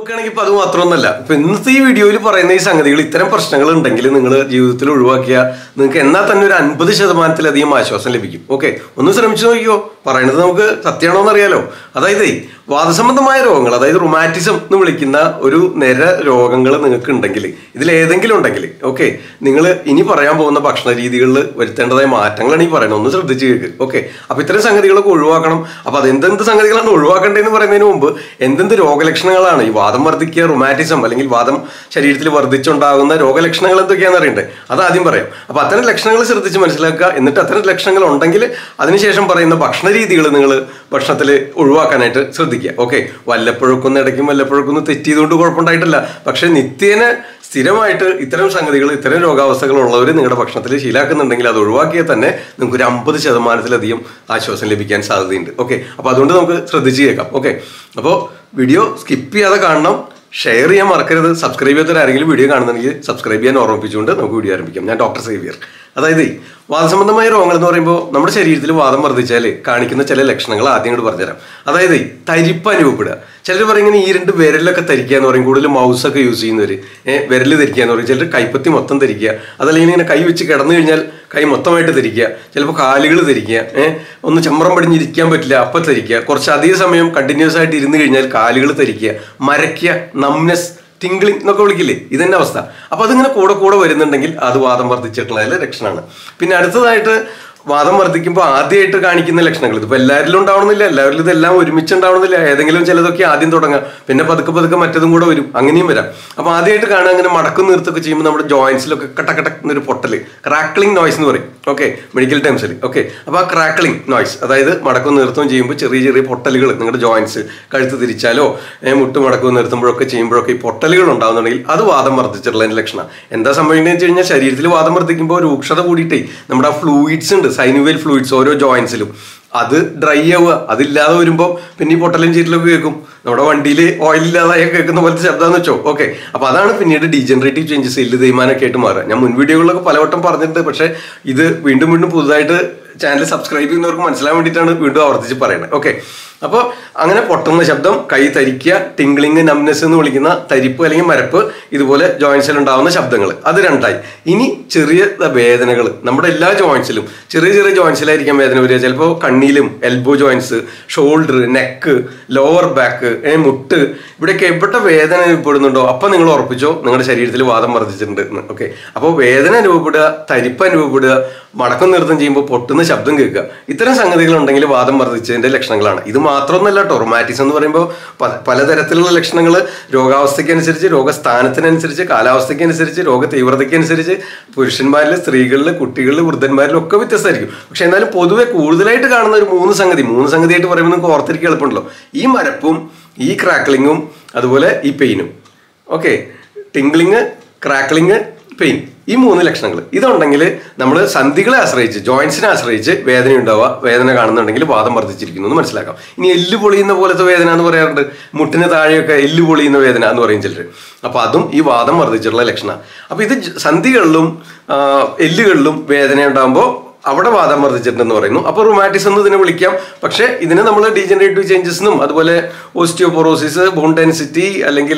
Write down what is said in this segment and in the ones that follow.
നോക്കുകയാണെങ്കിൽ ഇപ്പൊ അത് മാത്രമൊന്നുമല്ല ഇപ്പൊ ഇന്നത്തെ ഈ വീഡിയോയിൽ പറയുന്ന ഈ സംഗതികൾ ഇത്തരം പ്രശ്നങ്ങൾ ഉണ്ടെങ്കിൽ നിങ്ങൾ ജീവിതത്തിൽ ഒഴിവാക്കിയാൽ നിങ്ങൾക്ക് എന്നാൽ തന്നെ ഒരു അൻപത് ശതമാനത്തിലധികം ആശ്വാസം ലഭിക്കും ഓക്കെ ഒന്ന് ശ്രമിച്ചു നോക്കിയോ പറയണത് നമുക്ക് സത്യമാണോ എന്നറിയാലോ അതായത് വാദസംബന്ധമായ രോഗങ്ങൾ അതായത് റുമാറ്റിസം എന്ന് വിളിക്കുന്ന ഒരു നിര രോഗങ്ങൾ നിങ്ങൾക്ക് ഉണ്ടെങ്കിൽ ഇതിൽ ഏതെങ്കിലും ഉണ്ടെങ്കിൽ ഓക്കെ നിങ്ങൾ ഇനി പറയാൻ പോകുന്ന ഭക്ഷണ രീതികളിൽ വരുത്തേണ്ടതായ മാറ്റങ്ങളാണ് ഈ പറയുന്നത് ഒന്ന് ശ്രദ്ധിച്ച് കേൾക്ക് ഓക്കെ അപ്പൊ ഇത്തരം സംഗതികളൊക്കെ ഒഴിവാക്കണം അപ്പൊ അത് എന്തെന്ത് സംഗതികളാണ് ഒഴിവാക്കേണ്ടതെന്ന് പറയുന്നതിന് മുമ്പ് എന്തെന്ത് രോഗലക്ഷണങ്ങളാണ് ഈ വാദം വർദ്ധിക്കുക റുമാറ്റിസം അല്ലെങ്കിൽ വാദം ശരീരത്തിൽ വർദ്ധിച്ചുണ്ടാകുന്ന രോഗലക്ഷണങ്ങൾ എന്തൊക്കെയാണെന്ന് അറിയണ്ടേ അത് ആദ്യം പറയാം അപ്പൊ അത്തരം ലക്ഷണങ്ങൾ ശ്രദ്ധിച്ച് മനസ്സിലാക്കുക എന്നിട്ട് അത്തരം ലക്ഷണങ്ങൾ ഉണ്ടെങ്കിൽ അതിനുശേഷം പറയുന്ന ഭക്ഷണ രീതികൾ നിങ്ങൾ ഭക്ഷണത്തിൽ ഒഴിവാക്കാനായിട്ട് ശ്രദ്ധിക്കുക ഓക്കെ വല്ലപ്പോഴൊക്കെ ഒന്ന് ഇടയ്ക്കും വല്ലപ്പോഴൊക്കെ ഒന്ന് തെറ്റിയതുകൊണ്ട് കുഴപ്പമുണ്ടായിട്ടില്ല പക്ഷെ നിത്യേന സ്ഥിരമായിട്ട് ഇത്തരം സംഗതികൾ ഇത്തരം രോഗാവസ്ഥകൾ ഉള്ളവർ നിങ്ങളുടെ ഭക്ഷണത്തിൽ ശീലാക്കുന്നുണ്ടെങ്കിൽ അത് ഒഴിവാക്കിയാൽ തന്നെ നിങ്ങൾക്ക് ഒരു അമ്പത് ശതമാനത്തിലധികം ആശ്വാസം ലഭിക്കാൻ സാധ്യതയുണ്ട് ഓക്കെ അപ്പോൾ അതുകൊണ്ട് നമുക്ക് ശ്രദ്ധിച്ച് കേൾക്കാം ഓക്കെ അപ്പോൾ വീഡിയോ സ്കിപ്പ് ചെയ്യാതെ കാണണം ഷെയർ ചെയ്യാൻ മറക്കരുത് സബ്സ്ക്രൈബ് ചെയ്യാത്ത ആരെങ്കിലും വീഡിയോ കാണുന്നുണ്ടെങ്കിൽ സബ്സ്ക്രൈബ് ചെയ്യാൻ ഓർമ്മിപ്പിച്ചുകൊണ്ട് നമുക്ക് വീഡിയോ ആരംഭിക്കാം ഞാൻ ഡോക്ടർ സേവിയർ അതായത് വാദസംബന്ധമായ രോഗങ്ങൾ എന്ന് പറയുമ്പോൾ നമ്മുടെ ശരീരത്തിൽ വാദം വർദ്ധിച്ചാൽ കാണിക്കുന്ന ചില ലക്ഷണങ്ങൾ ആദ്യം കൂടി പറഞ്ഞുതരാം അതായത് തരിപ്പ് അനുഭവപ്പെടുക ചിലർ പറയും ഇങ്ങനെ ഈ രണ്ട് വിരലൊക്കെ ധരിക്കുക എന്ന് പറയും കൂടുതൽ മൗസൊക്കെ യൂസ് ചെയ്യുന്നവർ ഏഹ് വിരൽ ധരിക്കുക എന്ന് പറയും ചിലർ കൈപ്പത്തി മൊത്തം ധരിക്കുക അതല്ലെങ്കിൽ ഇങ്ങനെ കൈ വെച്ച് കിടന്നു കഴിഞ്ഞാൽ കൈ മൊത്തമായിട്ട് ധരിക്കുക ചിലപ്പോൾ കാലുകൾ ധരിക്കുക ഏഹ് ഒന്ന് ചമ്രം പടിഞ്ഞിരിക്കാൻ പറ്റില്ല അപ്പം ധരിക്കുക കുറച്ച് അധിക സമയം കണ്ടിന്യൂസ് ആയിട്ട് ഇരുന്ന് കഴിഞ്ഞാൽ കാലുകൾ ധരിക്കുക മരയ്ക്കുക നംനെസ് ടിംഗ്ലിംഗ് എന്നൊക്കെ വിളിക്കില്ലേ ഇതന്നെ അവസ്ഥ അപ്പൊ അതിങ്ങനെ കൂടെ കൂടെ വരുന്നുണ്ടെങ്കിൽ അത് വാദം വർദ്ധിച്ചിട്ടുള്ളതിലെ ലക്ഷണമാണ് പിന്നെ അടുത്തതായിട്ട് വാദം വർദ്ധിക്കുമ്പോൾ ആദ്യമായിട്ട് കാണിക്കുന്ന ലക്ഷണങ്ങൾ ഇതിപ്പോൾ എല്ലാവരിലും ഉണ്ടാവണമെന്നില്ല എല്ലാവരിലും ഇതെല്ലാം ഒരുമിച്ച് ഉണ്ടാവണമെന്നില്ല ഏതെങ്കിലും ചിലതൊക്കെ ആദ്യം തുടങ്ങാം പിന്നെ പതുക്കെ പതുക്കെ മറ്റതും കൂടെ വരും അങ്ങനെയും വരാം അപ്പോൾ ആദ്യമായിട്ട് കാണുക അങ്ങനെ മടക്കും നിർത്തുക ചെയ്യുമ്പോൾ നമ്മുടെ ജോയിൻസിലൊക്കെ കട്ടക്കട്ട എന്നൊരു പൊട്ടല് ക്രാക്ലിംഗ് നോയ്സ് എന്ന് പറയും ഓക്കെ മെഡിക്കൽ ടൈംസിൽ ഓക്കെ അപ്പോൾ ആ ക്രാക്ലിംഗ് നോയ്സ് അതായത് മടക്കും നിർത്തുകയും ചെയ്യുമ്പോൾ ചെറിയ ചെറിയ പൊട്ടലുകൾ നിങ്ങളുടെ ജോയിൻസ് കഴുത്ത് തിരിച്ചാലോ ഏ, മുട്ട് മടക്കും നിർത്തുമ്പോഴൊക്കെ ചെയ്യുമ്പോഴൊക്കെ ഈ പൊട്ടലുകൾ ഉണ്ടാകുന്നുണ്ടെങ്കിൽ അത് വാദം വർദ്ധിച്ചിട്ടുള്ളതിന്റെ ലക്ഷണം എന്താ സംഭവിക്കുന്നത് വെച്ച് കഴിഞ്ഞാൽ ശരീരത്തിൽ വാദം വർദ്ധിക്കുമ്പോൾ രൂക്ഷത കൂടിയിട്ടേ നമ്മുടെ ആ ഫ്ലൂയിഡ്സ് ഉണ്ട് സൈനുവൽ ഫ്ലൂയിഡ്സ് ഓരോ ജോയിൻസിലും അത് ഡ്രൈ ആവുക അതില്ലാതെ വരുമ്പോൾ പിന്നെ ഈ പൊട്ടലും ചീറ്റലൊക്കെ കേൾക്കും നമ്മുടെ വണ്ടിയിൽ ഓയിൽ ഇല്ലാതായി കേൾക്കുന്ന പോലത്തെ ശബ്ദമെന്ന് വെച്ചോ ഓക്കെ അപ്പൊ അതാണ് പിന്നീട് ഡീജനറേറ്റീവ് ചേഞ്ചസ് എല്ല് തേയ്മാനൊക്കെ ആയിട്ട് മാറുക ഞാൻ മുൻ വീഡിയോകളിലൊക്കെ പലവട്ടം പറഞ്ഞിട്ടുണ്ട് പക്ഷേ ഇത് വീണ്ടും വീണ്ടും പുതുതായിട്ട് ചാനൽ സബ്സ്ക്രൈബ് ചെയ്യുന്നവർക്ക് മനസ്സിലാൻ വേണ്ടിയിട്ടാണ് വീണ്ടും ആവർത്തിച്ച് പറയുന്നത് ഓക്കെ അപ്പോൾ അങ്ങനെ പൊട്ടുന്ന ശബ്ദം കൈ തരിക്കുക ടിംഗ്ലിങ് നംനെസ് എന്ന് വിളിക്കുന്ന തരിപ്പ് അല്ലെങ്കിൽ മരപ്പ് ഇതുപോലെ ജോയിൻസിൽ ഉണ്ടാവുന്ന ശബ്ദങ്ങൾ അത് രണ്ടായി ഇനി ചെറിയ വേദനകൾ നമ്മുടെ എല്ലാ ജോയിൻസിലും ചെറിയ ചെറിയ ജോയിൻസിലായിരിക്കാം വേദന വരിക ചിലപ്പോൾ കണ്ണിയിലും elbow joints shoulder neck lower back മുട്ട് ഇവിടെയൊക്കെ എവിടെ വേദന അനുഭവപ്പെടുന്നുണ്ടോ അപ്പം നിങ്ങൾ ഉറപ്പിച്ചോ നിങ്ങളുടെ ശരീരത്തിൽ വാദം വർദ്ധിച്ചിട്ടുണ്ട് എന്ന് ഓക്കെ അപ്പോൾ വേദന അനുഭവപ്പെടുക തരിപ്പ് അനുഭവപ്പെടുക മടക്കം നൃത്തം ചെയ്യുമ്പോൾ പൊട്ടുന്ന ശബ്ദം കേൾക്കുക ഇത്തരം സംഗതികൾ ഉണ്ടെങ്കിൽ വാദം വർദ്ധിച്ചതിന്റെ ലക്ഷണങ്ങളാണ് ഇത് മാത്രമൊന്നല്ല ടൊറമാറ്റിസ് എന്ന് പറയുമ്പോൾ പ- പലതരത്തിലുള്ള ലക്ഷണങ്ങൾ രോഗാവസ്ഥയ്ക്കനുസരിച്ച് രോഗസ്ഥാനത്തിനനുസരിച്ച് കാലാവസ്ഥയ്ക്കനുസരിച്ച് രോഗ തീവ്രതയ്ക്കനുസരിച്ച് പുരുഷന്മാരിൽ സ്ത്രീകളിൽ കുട്ടികളിൽ വൃദ്ധന്മാരിലും ഒക്കെ വ്യത്യസ്തമായിരിക്കും പക്ഷെ എന്നാലും പൊതുവെ കൂടുതലായിട്ട് കാണുന്ന ഒരു മൂന്ന് സംഗതി മൂന്ന് സംഗതിയായിട്ട് പറയുമ്പോൾ നിങ്ങൾക്ക് ഓർത്തിരിക്കാൻ എളുപ്പമുണ്ടല്ലോ ഈ മരപ്പും ഈ ക്രാക്ലിങ്ങും അതുപോലെ ഈ പെയിനും ഓക്കെ ടിംഗ്ലിങ് ക്രാക്ലിങ് പെയിൻ ഈ മൂന്ന് ലക്ഷണങ്ങൾ ഇതുണ്ടെങ്കിൽ നമ്മൾ സന്ധികളെ ആശ്രയിച്ച് ജോയിൻസിനെ ആശ്രയിച്ച് വേദന ഉണ്ടാവുക വേദന കാണുന്നുണ്ടെങ്കിൽ വാദം വർദ്ധിച്ചിരിക്കുന്നു എന്ന് മനസ്സിലാക്കാം ഇനി എല്ല് പൊളിയുന്ന പോലത്തെ വേദന എന്ന് പറയാറുണ്ട് മുട്ടിന് താഴെയൊക്കെ എല്ല് പൊളിയുന്ന വേദന എന്ന് പറയും ചിലർ അപ്പൊ അതും ഈ വാദം വർദ്ധിച്ചിട്ടുള്ള ലക്ഷണമാണ് അപ്പൊ ഇത് ജ- സന്ധികളിലും ആ, എല്ലുകളിലും വേദന ഉണ്ടാകുമ്പോൾ അവിടെ വാദം വർദ്ധിച്ചിട്ടുണ്ടെന്ന് പറയുന്നു അപ്പോൾ റുമാറ്റിസ് എന്ന് ഇതിനെ വിളിക്കാം പക്ഷേ ഇതിനെ നമ്മൾ ഡീജനറേറ്റീവ് ചേഞ്ചസ് എന്നും അതുപോലെ ഓസ്റ്റിയോപൊറോസിസ് ബോൺ ഡെൻസിറ്റി അല്ലെങ്കിൽ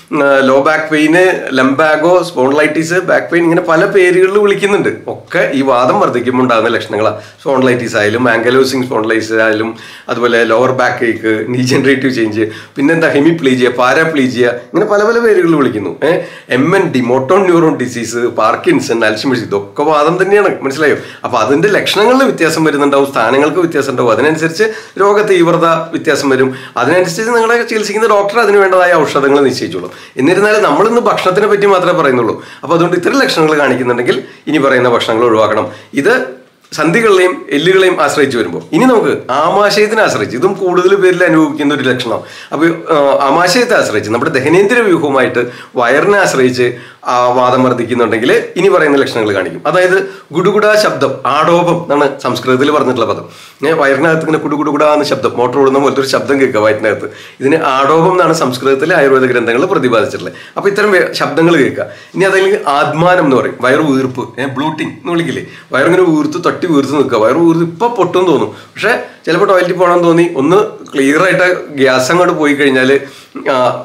low back pain lumbago spondylitis back pain ഇങ്ങനെ പല പേരുകളിൽ വിളിക്കുന്നുണ്ട് ഒക്കെ ഈ വാദം വർദ്ധിക്കുമ്പോൾ ഉണ്ടാകുന്ന ലക്ഷണങ്ങളാണ് സ്പോൺലൈറ്റിസ് ആയാലും ആംഗലോസിങ് സ്പോൺലൈറ്റിസ് ആയാലും അതുപോലെ lower back ache degenerative change പിന്നെന്താ ഹെമിപ്ലീജിയ പാരാപ്ലീജിയ ഇങ്ങനെ പല പല പേരുകളിൽ വിളിക്കുന്നു M N D motor neuron disease Parkinson Alzheimer's ഇതൊക്കെ വാദം തന്നെയാണ് മനസ്സിലായോ അപ്പൊ അതിന്റെ ലക്ഷണങ്ങളിൽ വ്യത്യാസം വരുന്നുണ്ടാവും സ്ഥാനങ്ങൾക്ക് വ്യത്യാസം ഉണ്ടാവും അതിനനുസരിച്ച് രോഗ തീവ്രത വ്യത്യാസം വരും അതിനനുസരിച്ച് നിങ്ങളെ ചികിത്സിക്കുന്ന ഡോക്ടർ അതിന് വേണ്ടതായ ഔഷധങ്ങൾ നിശ്ചയിച്ചോളും എന്നിരുന്നാലും നമ്മളിന്ന് ഭക്ഷണത്തിനെ പറ്റി മാത്രമേ പറയുന്നുള്ളൂ അപ്പൊ അതുകൊണ്ട് ഇത്തരം ലക്ഷണങ്ങൾ കാണിക്കുന്നുണ്ടെങ്കിൽ ഇനി പറയുന്ന ഭക്ഷണങ്ങൾ ഒഴിവാക്കണം ഇത് സന്ധികളെയും എല്ലുകളെയും ആശ്രയിച്ച് വരുമ്പോൾ ഇനി നമുക്ക് ആമാശയത്തിനെ ആശ്രയിച്ച് ഇതും കൂടുതൽ പേരിൽ അനുഭവിക്കുന്ന ഒരു ലക്ഷണം അപ്പോൾ ആമാശയത്തെ ആശ്രയിച്ച് നമ്മുടെ ദഹനേന്ദ്ര വ്യൂഹവുമായിട്ട് വയറിനെ ആശ്രയിച്ച് ആ വാദം വർദ്ധിക്കുന്നുണ്ടെങ്കിൽ ഇനി പറയുന്ന ലക്ഷണങ്ങൾ കാണിക്കും അതായത് ഗുഡുഗുഡ ശബ്ദം ആടോപം എന്നാണ് സംസ്കൃതത്തിൽ പറഞ്ഞിട്ടുള്ള പദം ഞാൻ വയറിനകത്ത് ഇങ്ങനെ കുടുകുടുകുട എന്ന ശബ്ദം മോട്ടർ ഓടുന്ന പോലത്തെ ഒരു ശബ്ദം കേൾക്കുക വയറ്റിനകത്ത് ഇതിന് ആടോപം എന്നാണ് സംസ്കൃതത്തിലെ ആയുർവേദ ഗ്രന്ഥങ്ങളിൽ പ്രതിപാദിച്ചിട്ടുള്ളത് അപ്പൊ ഇത്തരം വേ- ശബ്ദങ്ങൾ കേൾക്കുക ഇനി അതല്ലെങ്കിൽ ആത്മാനം എന്ന് പറയും വയറ് വീർപ്പ് ബ്ലൂട്ടിങ് എന്ന് വിളിക്കില്ലേ വയറിങ്ങനെ വീർത്ത് തട്ടി വീർത്ത് നിൽക്കുക വയറ് വീർത്ത് ഇപ്പൊ പൊട്ടും തോന്നും പക്ഷെ ചിലപ്പോൾ ടോയ്ലറ്റിൽ പോകണം തോന്നി ഒന്ന് ക്ലിയർ ആയിട്ട് ഗ്യാസ് അങ്ങോട്ട് പോയി കഴിഞ്ഞാൽ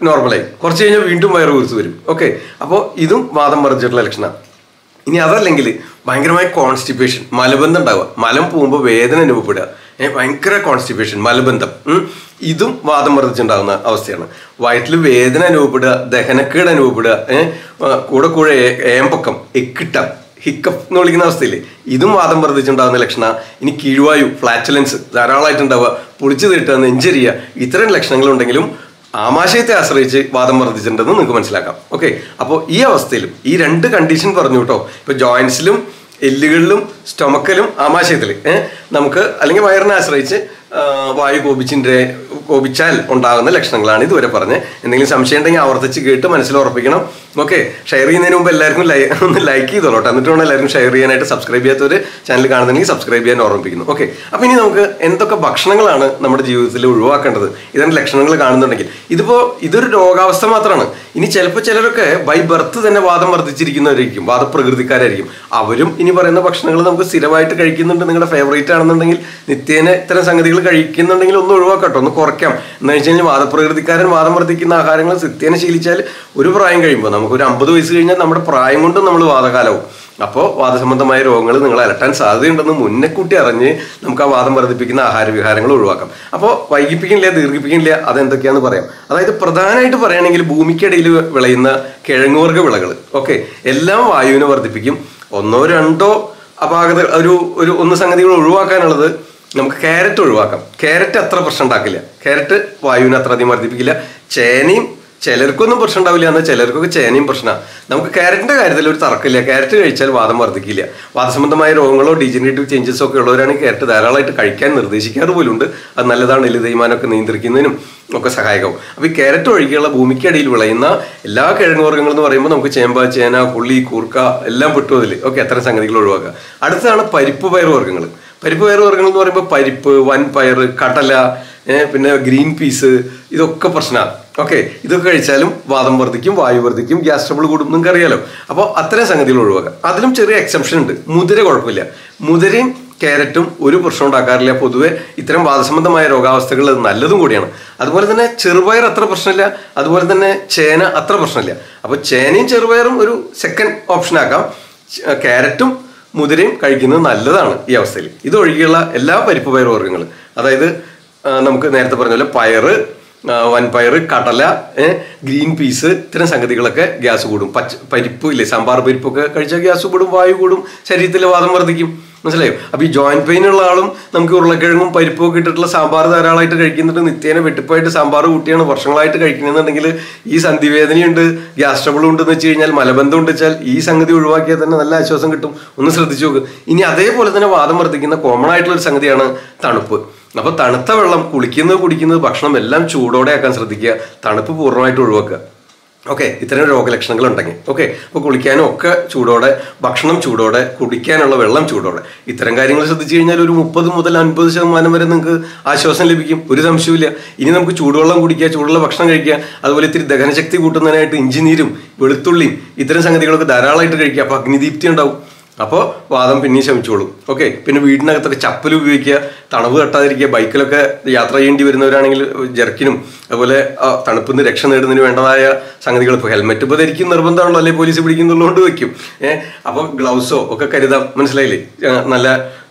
നോർമലായി കുറച്ച് കഴിഞ്ഞാൽ വീണ്ടും വയറ് കുറിച്ച് വരും ഓക്കെ അപ്പോൾ ഇതും വാദം വർദ്ധിച്ചിട്ടുള്ള ലക്ഷണമാണ് ഇനി അതല്ലെങ്കിൽ ഭയങ്കരമായ കോൺസ്റ്റിപ്പേഷൻ മലബന്ധം ഉണ്ടാവുക മലം പോകുമ്പോൾ വേദന അനുഭവപ്പെടുക ഏ, ഭയങ്കര കോൺസ്റ്റിപ്പേഷൻ മലബന്ധം ഉം. ഇതും വാദം വർദ്ധിച്ചുണ്ടാകുന്ന അവസ്ഥയാണ് വയറ്റിൽ വേദന അനുഭവപ്പെടുക ദഹനക്കേട് അനുഭവപ്പെടുക ഏഹ് കൂടെ കൂടെ ഏ- ഏമ്പക്കം എക്കിട്ടം ഹിക്കപ്പ് എന്ന് വിളിക്കുന്ന അവസ്ഥയില്ലേ ഇതും വാദം വർദ്ധിച്ചുണ്ടാകുന്ന ലക്ഷണ ഇനി കീഴ്വായു ഫ്ലാറ്റുലൻസ് ധാരാളമായിട്ടുണ്ടാവുക പൊളിച്ചു തീട്ടുക നെഞ്ചരിയ ഇത്തരം ലക്ഷണങ്ങളുണ്ടെങ്കിലും ആമാശയത്തെ ആശ്രയിച്ച് വാദം വർദ്ധിച്ചിട്ടുണ്ടെന്ന് നിങ്ങൾക്ക് മനസ്സിലാക്കാം ഓക്കെ അപ്പോൾ ഈ അവസ്ഥയിലും ഈ രണ്ട് കണ്ടീഷൻ പറഞ്ഞു കേട്ടോ ഇപ്പൊ ജോയിന്റ്സിലും എല്ലുകളിലും സ്റ്റൊമക്കലും ആമാശയത്തിൽ ഏഹ് നമുക്ക് അല്ലെങ്കിൽ വയറിനെ ആശ്രയിച്ച് ആ, വായു കോപിച്ചിൻ്റെ കോപിച്ചാൽ ഉണ്ടാകുന്ന ലക്ഷണങ്ങളാണ് ഇതുവരെ പറഞ്ഞത് എന്തെങ്കിലും സംശയം ഉണ്ടെങ്കിൽ ആവർത്തിച്ച് കേട്ട് മനസ്സിൽ ഉറപ്പിക്കണം ഓക്കെ ഷെയർ ചെയ്യുന്നതിന് മുമ്പ് എല്ലാവർക്കും ലൈ ഒന്ന് ലൈക്ക് ചെയ്തോളൂ കേട്ടോ എന്നിട്ട് വേണം എല്ലാവർക്കും ഷെയർ ചെയ്യാനായിട്ട് സബ്സ്ക്രൈബ് ചെയ്യാത്തവർ ചാനൽ കാണുന്നുണ്ടെങ്കിൽ സബ്സ്ക്രൈബ് ചെയ്യാൻ ഓർമ്മിപ്പിക്കുന്നു ഓക്കെ അപ്പോൾ ഇനി നമുക്ക് എന്തൊക്കെ ഭക്ഷണങ്ങളാണ് നമ്മുടെ ജീവിതത്തിൽ ഒഴിവാക്കേണ്ടത് ഇതിന്റെ ലക്ഷണങ്ങൾ കാണുന്നുണ്ടെങ്കിൽ ഇതിപ്പോ ഇതൊരു രോഗാവസ്ഥ മാത്രമാണ് ഇനി ചിലപ്പോൾ ചിലരൊക്കെ ബൈ ബർത്ത് തന്നെ വാദം വർദ്ധിച്ചിരിക്കുന്നവരായിരിക്കും വാദപ്രകൃതിക്കാരായിരിക്കും അവരും ഇനി പറയുന്ന ഭക്ഷണങ്ങൾ നമുക്ക് സ്ഥിരമായിട്ട് കഴിക്കുന്നുണ്ട് നിങ്ങളുടെ ഫേവറേറ്റ് ആണെന്നുണ്ടെങ്കിൽ നിത്യേന ഇത്തരം സംഗതികൾ കഴിക്കുന്നുണ്ടെങ്കിൽ ഒന്ന് ഒഴിവാക്കട്ടോ ഒന്ന് കുറയ്ക്കാം എന്ന് വെച്ച് കഴിഞ്ഞാൽ വാദപ്രകൃതിക്കാരൻ വാദം വർദ്ധിക്കുന്ന ആഹാരങ്ങൾ നിത്യേന ശീലിച്ചാൽ ഒരു പ്രായം കഴിയുമ്പോൾ നമുക്ക് ഒരു അമ്പത് വയസ്സ് കഴിഞ്ഞാൽ നമ്മുടെ പ്രായം കൊണ്ടും നമ്മൾ വാദകാലവും അപ്പോൾ വാദസംബന്ധമായ രോഗങ്ങൾ നിങ്ങൾ അലട്ടാൻ സാധ്യതയുണ്ടെന്ന് മുന്നേ കൂട്ടി അറിഞ്ഞ് നമുക്ക് ആ വാദം വർദ്ധിപ്പിക്കുന്ന ആഹാര വിഹാരങ്ങൾ ഒഴിവാക്കാം അപ്പോൾ വൈകിപ്പിക്കുന്നില്ല ദീർഘിപ്പിക്കുന്നില്ല അതെന്തൊക്കെയാണെന്ന് പറയാം അതായത് പ്രധാനമായിട്ട് പറയുകയാണെങ്കിൽ ഭൂമിക്കടിയിൽ വിളയുന്ന കിഴങ്ങുവർഗ വിളകൾ ഓക്കെ എല്ലാം വായുവിനെ വർദ്ധിപ്പിക്കും ഒന്നോ രണ്ടോ അപാകത ഒരു ഒരു ഒന്ന് സംഗതികൾ ഒഴിവാക്കാനുള്ളത് നമുക്ക് ക്യാരറ്റ് ഒഴിവാക്കാം ക്യാരറ്റ് അത്ര പ്രശ്നം ഉണ്ടാക്കില്ല ക്യാരറ്റ് വായുവിനെ അത്ര അധികം വർദ്ധിപ്പിക്കില്ല ചേനയും ചിലർക്കൊന്നും പ്രശ്നം ഉണ്ടാവില്ല എന്നാൽ ചിലർക്കൊക്കെ ചേനയും പ്രശ്നമാണ് നമുക്ക് ക്യാരറ്റിന്റെ കാര്യത്തിൽ ഒരു തർക്കമില്ല ക്യാരറ്റ് കഴിച്ചാൽ വാദം വർദ്ധിക്കില്ല വാദസംബന്ധമായ രോഗങ്ങളോ ഡീജനറേറ്റീവ് ചേഞ്ചസോ ഒക്കെ ഉള്ളവരാണെങ്കിൽ ക്യാരറ്റ് ധാരാളമായിട്ട് കഴിക്കാൻ നിർദ്ദേശിക്കാറ് പോലുണ്ട് അത് നല്ലതാണ് എല്ല് തേയ്മാനമൊക്കെ നിയന്ത്രിക്കുന്നതിനും ഒക്കെ സഹായകവും അപ്പോൾ ഈ ക്യാരറ്റ് ഒഴികെയുള്ള ഭൂമിക്കടിയിൽ വിളയുന്ന എല്ലാ കിഴങ്ങുവർഗ്ഗങ്ങൾ എന്ന് പറയുമ്പോൾ നമുക്ക് ചേമ്പ ചേന പുള്ളി കൂർക്ക എല്ലാം പെട്ടു അതിൽ ഓക്കെ അത്തരം സംഗതികൾ ഒഴിവാക്കുക അടുത്തതാണ് പരിപ്പ് പയർ വർഗ്ഗങ്ങൾ പരിപ്പ് പയർ വർഗ്ഗങ്ങൾ എന്ന് പറയുമ്പോൾ പരിപ്പ് വൻപയർ കടല ഏ, പിന്നെ ഗ്രീൻ പീസ് ഇതൊക്കെ പ്രശ്നമാണ് ഓക്കെ ഇതൊക്കെ കഴിച്ചാലും വാദം വർദ്ധിക്കും വായു വർദ്ധിക്കും ഗ്യാസ് ട്രബിൾ കൂടും നിങ്ങൾക്ക് അറിയാലോ അപ്പോൾ അത്തരം സംഗതികൾ ഒഴിവാക്കാം അതിലും ചെറിയ എക്സെപ്ഷൻ ഉണ്ട് മുതിര കുഴപ്പമില്ല മുതിരയും ക്യാരറ്റും ഒരു പ്രശ്നം ഉണ്ടാക്കാറില്ല പൊതുവെ ഇത്തരം വാദസംബന്ധമായ രോഗാവസ്ഥകൾ അത് നല്ലതും കൂടിയാണ് അതുപോലെ തന്നെ ചെറുപയർ അത്ര പ്രശ്നമില്ല അതുപോലെ തന്നെ ചേന അത്ര പ്രശ്നമില്ല അപ്പോൾ ചേനയും ചെറുപയറും ഒരു സെക്കൻഡ് ഓപ്ഷൻ ആക്കാം ച- ക്യാരറ്റും മുതിരയും കഴിക്കുന്നത് നല്ലതാണ് ഈ അവസ്ഥയിൽ ഇതൊഴികെയുള്ള എല്ലാ പരിപ്പ് പയർ വർഗ്ഗങ്ങൾ അതായത് ആ, നമുക്ക് നേരത്തെ പറഞ്ഞ പോലെ പയറ് ആ, വൻപയറ് കടല ഏ, ഗ്രീൻ പീസ് ഇത്തരം സംഗതികളൊക്കെ ഗ്യാസ് കൂടും പച്ച പരിപ്പ് ഇല്ലേ സാമ്പാർ പരിപ്പൊക്കെ കഴിച്ചാൽ ഗ്യാസ് കൂടും വായു കൂടും ശരീരത്തിലെ വാദം വർദ്ധിക്കും മനസ്സിലായോ അപ്പൊ ഈ ജോയിന്റ് പെയിൻ ഉള്ള ആളും നമുക്ക് ഉരുളക്കിഴങ്ങും പരിപ്പും ഒക്കെ ഇട്ടിട്ടുള്ള സാമ്പാർ ധാരാളമായിട്ട് കഴിക്കുന്നുണ്ട് നിത്യേന വെട്ടിപ്പായിട്ട് സാമ്പാർ കൂട്ടിയാണ് വർഷങ്ങളായിട്ട് കഴിക്കുന്നതെന്നുണ്ടെങ്കിൽ ഈ സന്ധിവേദനയുണ്ട് ഗ്യാസ് ട്രബിൾ ഉണ്ടെന്ന് വെച്ച് കഴിഞ്ഞാൽ മലബന്ധം ഉണ്ട് വെച്ചാൽ ഈ സംഗതി ഒഴിവാക്കിയാൽ തന്നെ നല്ല ആശ്വാസം കിട്ടും ഒന്ന് ശ്രദ്ധിച്ചു നോക്ക് ഇനി അതേപോലെ തന്നെ വാദം വർദ്ധിക്കുന്ന കോമൺ ആയിട്ടുള്ള ഒരു സംഗതിയാണ് തണുപ്പ് അപ്പൊ തണുത്ത വെള്ളം കുളിക്കുന്നത് കുടിക്കുന്നത് ഭക്ഷണം എല്ലാം ചൂടോടെ ആക്കാൻ ശ്രദ്ധിക്കുക തണുപ്പ് പൂർണ്ണമായിട്ട് ഒഴിവാക്കുക ഓക്കെ ഇത്തരം രോഗലക്ഷണങ്ങൾ ഉണ്ടെങ്കിൽ ഓക്കെ അപ്പോൾ കുളിക്കാനും ഒക്കെ ചൂടോടെ ഭക്ഷണം ചൂടോടെ കുടിക്കാനുള്ള വെള്ളം ചൂടോടെ ഇത്തരം കാര്യങ്ങൾ ശ്രദ്ധിച്ചു കഴിഞ്ഞാൽ ഒരു മുപ്പത് മുതൽ അൻപത് ശതമാനം വരെ നിങ്ങൾക്ക് ആശ്വാസം ലഭിക്കും ഒരു സംശയവുമില്ല ഇനി നമുക്ക് ചൂടുവെള്ളം കുടിക്കുക ചൂടുള്ള ഭക്ഷണം കഴിക്കുക അതുപോലെ ഇത്തിരി ദഹനശക്തി കൂട്ടുന്നതിനായിട്ട് ഇഞ്ചിനീരും വെളുത്തുള്ളിയും ഇത്തരം സംഗതികളൊക്കെ ധാരാളമായിട്ട് കഴിക്കുക അപ്പോൾ അഗ്നിദീപ്തി ഉണ്ടാവും അപ്പോൾ വാദം പിന്നെയും ശമിച്ചോളും ഓക്കെ പിന്നെ വീടിനകത്തൊക്കെ ചപ്പൽ ഉപയോഗിക്കുക തണുപ്പ് തട്ടാതിരിക്കുക ബൈക്കിലൊക്കെ യാത്ര ചെയ്യേണ്ടി വരുന്നവരാണെങ്കിൽ ജർക്കിനും അതുപോലെ ആ, തണുപ്പിൽ നിന്ന് രക്ഷ നേടുന്നതിന് വേണ്ടതായ സംഗതികൾ ഇപ്പോൾ ഹെൽമെറ്റ് ഇപ്പോൾ ധരിക്കും നിർബന്ധമാണല്ലോ അല്ലെങ്കിൽ പോലീസ് പിടിക്കുന്നുള്ളതുകൊണ്ട് വെക്കും ഏഹ് അപ്പോൾ ഗ്ലൗസോ ഒക്കെ കരുതാം മനസ്സിലായില്ലേ ആ, നല്ല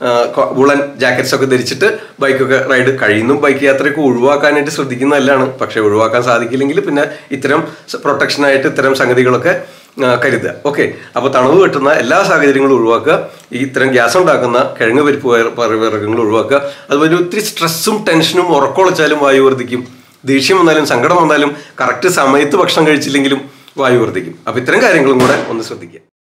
വുളൻ ജാക്കറ്റ്സ് ഒക്കെ ധരിച്ചിട്ട് ബൈക്കൊക്കെ റൈഡ് കഴിയുന്നു ബൈക്ക് യാത്രയൊക്കെ ഒഴിവാക്കാനായിട്ട് ശ്രദ്ധിക്കുന്ന നല്ലതാണ് പക്ഷേ ഒഴിവാക്കാൻ സാധിക്കില്ലെങ്കിൽ പിന്നെ ഇത്തരം പ്രൊട്ടക്ഷനായിട്ട് ഇത്തരം സംഗതികളൊക്കെ ആ, കരുതുക ഓക്കെ അപ്പോൾ തണുവ് കിട്ടുന്ന എല്ലാ സാഹചര്യങ്ങളും ഒഴിവാക്കുക ഈ ഇത്തരം ഗ്യാസ് ഉണ്ടാക്കുന്ന കിഴങ്ങ് പരിപ്പ് വയർ- പയർ വർഗ്ഗങ്ങൾ ഒഴിവാക്കുക അതുപോലെ ഒത്തിരി സ്ട്രെസ്സും ടെൻഷനും ഉറക്കമുളച്ചാലും വായു വർദ്ധിക്കും ദേഷ്യം വന്നാലും സങ്കടം വന്നാലും കറക്റ്റ് സമയത്ത് ഭക്ഷണം കഴിച്ചില്ലെങ്കിലും വായു വർദ്ധിക്കും അപ്പോൾ ഇത്തരം കാര്യങ്ങളും കൂടെ ഒന്ന് ശ്രദ്ധിക്കുക